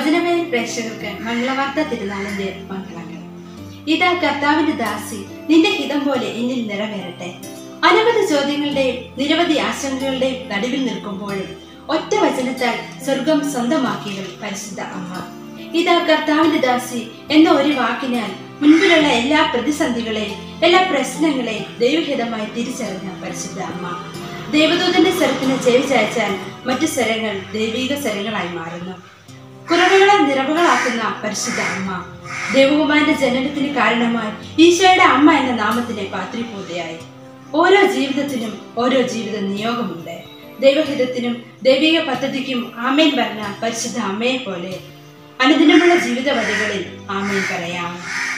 വചനമയ പ്രേക്ഷകർക്ക് മംഗളവാർത്ത തിരുനാളിന്റെ മംഗളങ്ങൾ ഇതാ കർത്താവിന്റെ ദാസി നിന്റെ ഹിതം പോലെ എന്നിൽ നിറവേറട്ടെ അനവധി ചോദ്യങ്ങളുടെയും നിരവധി ആശങ്കകളുടെയും നടുവിൽ നിൽക്കുമ്പോഴും ഒറ്റ വചനത്താൽ സ്വർഗം സ്വന്തമാക്കിയതും പരിശുദ്ധ അമ്മ ഇതാ കർത്താവിന്റെ ദാസി എന്ന ഒരു വാക്കിനാൽ മുൻപിലുള്ള എല്ലാ പ്രതിസന്ധികളെയും എല്ലാ പ്രശ്നങ്ങളെയും ദൈവഹിതമായി തിരിച്ചറിഞ്ഞ പരിശുദ്ധ അമ്മ ദേവദൂതന്റെ സ്വരത്തിന് ചെവി ചായച്ചാൽ മറ്റു സ്വരങ്ങൾ ദൈവിക സ്വരങ്ങളായി മാറുന്നു കുറവുകളെ നിറവുകളാക്കുന്ന പരിശുദ്ധ അമ്മ ദേവകുമാരന്റെ ജനനത്തിന് കാരണമായി ഈശോയുടെ അമ്മ എന്ന നാമത്തിലെ പാത്രിപൂതയായി ഓരോ ജീവിതത്തിനും ഓരോ ജീവിത നിയോഗമുണ്ട് ദൈവഹിതത്തിനും ദൈവിക പദ്ധതിക്കും ആമേൻ പറഞ്ഞ പരിശുദ്ധ അമ്മയെ പോലെ അനുദിനമുള്ള ജീവിത വഴികളിൽ ആമേൻ പറയാം